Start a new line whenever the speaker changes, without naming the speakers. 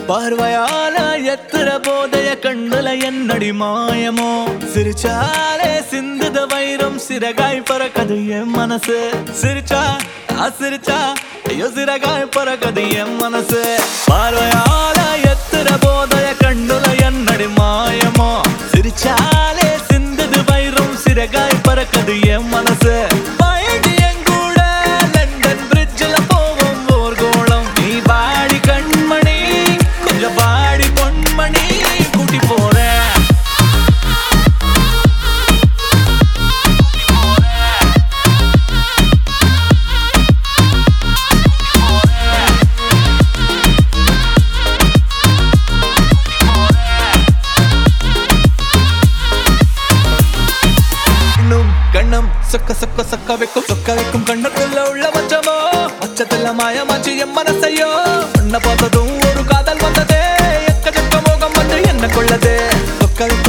பார்வையால எத்திர போதைய கண்ணுல என்னடி மாயமோ சிரிச்சாலே சிந்துத வைரம் சிறகாய் பறக்கது என் மனசு சிரிச்சா ஆ சிரிச்சா ஐயோ சிறகாய் பறக்கது என் மனசு பார்வையால எத்திர போதைய கண்ணுல என்னடி மாயமோ சிரிச்சாலே சிந்துது வைரம் சிறகாய் பறக்கது என் மனசு பயணி என் கூட லண்டன் பிரிட்ஜில் போவோம் ஓர் கோளம் நீ பாடி கண்மணி கொஞ்சம் பாடி பொன்மணி கூட்டி போறேன் கண்ணும் கண்ணும் சொக்க சொக்க சொக்க வைக்கும் சொக்க வைக்கும் கண்ணுக்குள்ள உள்ள மச்சமோ மச்சத்துல மாயமாச்சு என் மனசையோ உன்னை பார்த்ததும் ஒரு காதல் வந்ததே எக்கச்சக்க மோகம் வந்து என்ன கொள்ளதே சொக்க வைக்கும்